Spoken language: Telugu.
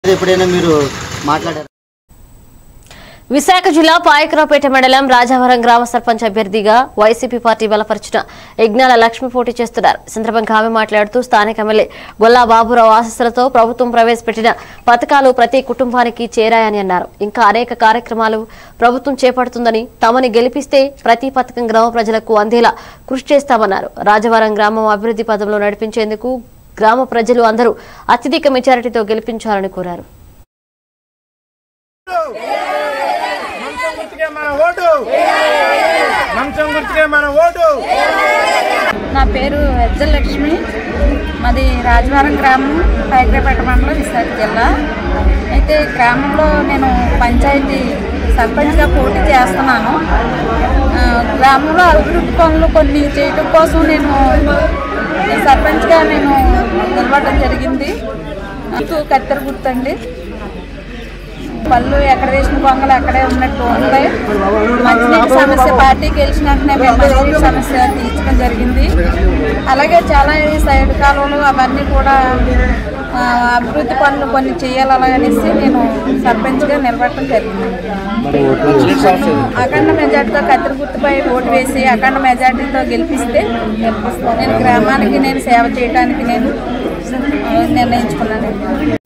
ఎప్పుడైనా మీరు మాట్లాడారు విశాఖ జిల్లా పాయకరావుపేట మండలం రాజావరం గ్రామ సర్పంచ్ అభ్యర్థిగా వైసీపీ పార్టీ బలపరిచిన యజ్ఞాల లక్ష్మి పోటీ చేస్తున్నారు ఈ సందర్భంగా ఆమె మాట్లాడుతూ స్థానిక ఎమ్మెల్యే గొల్లా బాబురావు ఆశస్సులతో ప్రభుత్వం ప్రవేశపెట్టిన పథకాలు ప్రతి కుటుంబానికి చేరాయని అన్నారు ఇంకా అనేక కార్యక్రమాలు ప్రభుత్వం చేపడుతుందని తమని గెలిపిస్తే ప్రతి పథకం గ్రామ ప్రజలకు అందేలా కృషి చేస్తామన్నారు రాజవరం గ్రామం అభివృద్ధి పదంలో నడిపించేందుకు గ్రామ ప్రజలు అందరూ అత్యధిక మెజారిటీతో గెలిపించాలని కోరారు మంచం గుర్తుకే మన ఓటు మంచం గుర్తుకే మన ఓటు నా పేరు లక్ష్మి మాది రాజవారం గ్రామం పైగ్రపేట మండలం విశాఖ జిల్లా అయితే గ్రామంలో నేను పంచాయతీ సర్పంచ్గా పోటీ చేస్తున్నాను ఆ, గ్రామంలో అభివృద్ధి పనులు కొన్ని చేయటం కోసం నేను సర్పంచ్గా నేను నిలబడడం జరిగింది గుర్తు కత్తెర గుర్తండి పళ్ళు ఎక్కడ వేసిన బొంగలు అక్కడే ఉన్నట్టు ఉంటాయి మంచినీటి సమస్య పార్టీ గెలిచిన వెంటనే మేము మంచినీటి సమస్య తీర్చడం జరిగింది అలాగే చాలా ఈ సైడ్ కాలువలు అవన్నీ కూడా ఆ, అభివృద్ధి పనులు కొన్ని చేయాలి అలాగనేసి నేను సర్పంచ్గా నిలబడటం జరిగింది అఖండ మెజార్టీతో కత్తిరి గుర్తుపై ఓటు వేసి అఖండ మెజార్టీతో గెలిపిస్తే నేను గ్రామానికి నేను సేవ చేయడానికి నేను ఆ, నిర్ణయించుకున్నాను